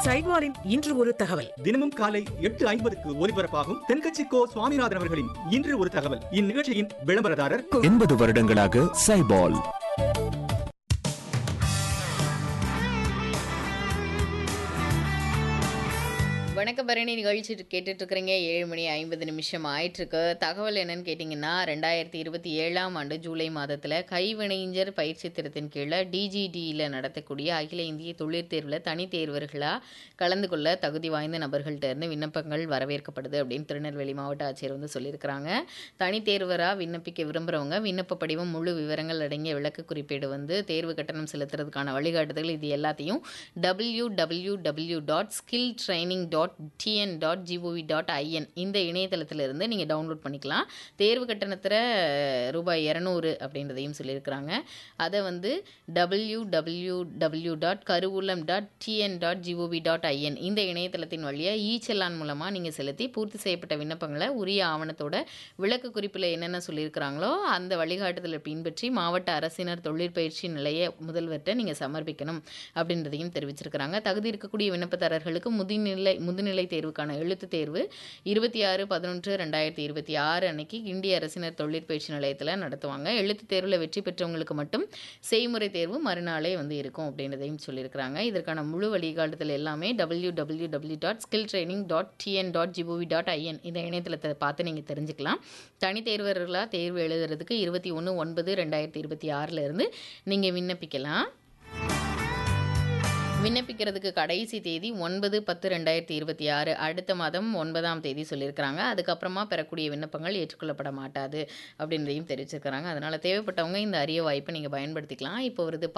சைவாரின் இன்று ஒரு தகவல் தினமும் காலை எட்டு ஐம்பதுக்கு ஒலிபரப்பாகும் தென்கட்சி கோ சுவாமிநாதன் அவர்களின் இன்று ஒரு தகவல் இந்நிகழ்ச்சியின் விளம்பரதாரர் எண்பது வருடங்களாக சைபால் வணக்க பரணி நிகழ்ச்சி கேட்டுட்டு இருக்கிறீங்க ஏழு மணி ஐம்பது நிமிஷம் ஆயிட்டிருக்கு தகவல் என்னன்னு கேட்டிங்கன்னா ரெண்டாயிரத்தி இருபத்தி ஏழாம் ஆண்டு ஜூலை மாதத்தில் கைவினைஞர் பயிற்சி திட்டத்தின் கீழே டிஜிடியில் நடத்தக்கூடிய அகில இந்திய தொழிற் தேர்வில் தனி தேர்வர்களாக கலந்து கொள்ள தகுதி வாய்ந்த நபர்கள்ட்ட இருந்து விண்ணப்பங்கள் வரவேற்கப்படுது அப்படின்னு திருநெல்வேலி மாவட்ட ஆட்சியர் வந்து சொல்லியிருக்கிறாங்க தனி தேர்வராக விண்ணப்பிக்க விரும்புகிறவங்க விண்ணப்ப படிவம் முழு விவரங்கள் அடங்கிய விளக்க குறிப்பீடு வந்து தேர்வு கட்டணம் செலுத்துறதுக்கான வழிகாட்டுதல் இது எல்லாத்தையும் W W W dot skill training dot TN dot GOV dot IN இந்த இணையதளத்திலிருந்து நீங்கள் டவுன்லோட் பண்ணிக்கலாம் தேர்வு கட்டணத்தில் ரூபாய் இரநூறு அப்படின்றதையும் சொல்லியிருக்கிறாங்க அதை வந்து W W W dot Karuvoolam dot TN dot GOV dot IN இந்த இணையதளத்தின் வழியாக இ செல்லான் மூலமாக நீங்கள் செலுத்தி பூர்த்தி செய்யப்பட்ட விண்ணப்பங்களை உரிய ஆவணத்தோட விளக்கு குறிப்பில் என்னென்ன சொல்லியிருக்கிறாங்களோ அந்த வழிகாட்டுதலை பின்பற்றி மாவட்ட அரசினர் தொழிற்பயிற்சி நிலைய முதல்வர்கிட்ட நீங்கள் சமர்ப்பிக்கணும் அப்படின்றதையும் தெரிவிச்சிருக்கிறாங்க தகுதி இருக்கக்கூடிய விண்ணப்பதாரர்களுக்கு முதுநிலை முதுநிலை தேர்வுக்கான எழுத்துத் தேர்வு இருபத்தி ஆறு பதினொன்று ரெண்டாயிரத்தி இருபத்தி ஆறு அன்னைக்கு இந்திய அரசினர் தொழிற்பயிற்சி நிலையத்தில் நடத்துவாங்க எழுத்துத் தேர்வில் வெற்றி பெற்றவங்களுக்கு மட்டும் செய்முறை தேர்வு மறுநாளே வந்து இருக்கும் அப்படின்றதையும் சொல்லியிருக்கிறாங்க இதற்கான முழு வழிகாட்டுதல் எல்லாமே W W W dot skill training dot TN dot GOV dot IN இந்த இணையதளத்தை பார்த்து நீங்கள் தெரிஞ்சுக்கலாம் தனி தேர்வர்களாக தேர்வு எழுதுறதுக்கு இருபத்தி ஒன்று ஒன்பது ரெண்டாயிரத்தி இருபத்தி ஆறில் இருந்து நீங்கள் விண்ணப்பிக்கலாம் விண்ணப்பிக்கிறதுக்கு கடைசி தேதி ஒன்பது பத்து ரெண்டாயிரத்தி இருபத்தி ஆறு அடுத்த மாதம் ஒன்பதாம் தேதி சொல்லியிருக்கிறாங்க அதுக்கப்புறமா பெறக்கூடிய விண்ணப்பங்கள் ஏற்றுக்கொள்ளப்பட மாட்டாது அப்படின்றதையும் தெரிவிச்சிருக்கிறாங்க அதனால் தேவைப்பட்டவங்க இந்த அரிய வாய்ப்பை நீங்கள் பயன்படுத்திக்கலாம் இப்போ வருது